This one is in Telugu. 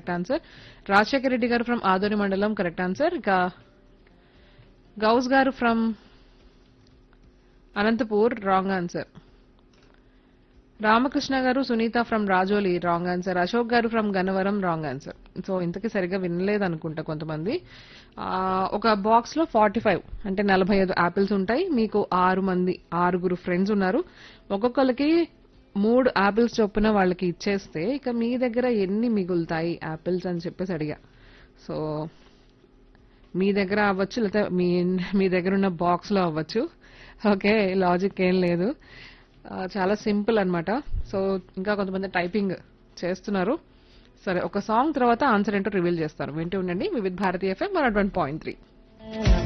కరెక్ట్ ఆన్సర్ రాజశేఖర రెడ్డి గారు ఫ్రమ్ ఆదోని మండలం కరెక్ట్ ఆన్సర్ ఇక గౌస్ గారు from Anantapur wrong answer Ramakrishna గారు Sunitha from Rajoli wrong answer Ashok గారు from Gannavaram wrong answer so ఇంతకీ సరిగ్గా వినలేదు అనుకుంటా కొంతమంది ఆ, ఒక బాక్స్ లో ఫార్టీ ఫైవ్ అంటే నలభై ఐదు యాపిల్స్ ఉంటాయి మీకు ఆరు మంది ఆరుగురు ఫ్రెండ్స్ ఉన్నారు ఒక్కొక్కరికి మూడు యాపిల్స్ చొప్పున వాళ్ళకి ఇచ్చేస్తే ఇక మీ దగ్గర ఎన్ని మిగులుతాయి యాపిల్స్ అని చెప్పేసి అడిగా సో మీ దగ్గర అవ్వచ్చు లేకపోతే మీ మీ దగ్గర ఉన్న బాక్స్ లో అవ్వచ్చు ఓకే లాజిక్ ఏం లేదు ఆ, చాలా సింపుల్ అన్నమాట సో ఇంకా కొంతమంది టైపింగ్ చేస్తున్నారు సరే ఒక సాంగ్ తర్వాత ఆన్సర్ ఏంటో రివీల్ చేస్తారు వింటూ ఉండండి Vividh Bharati FM one point three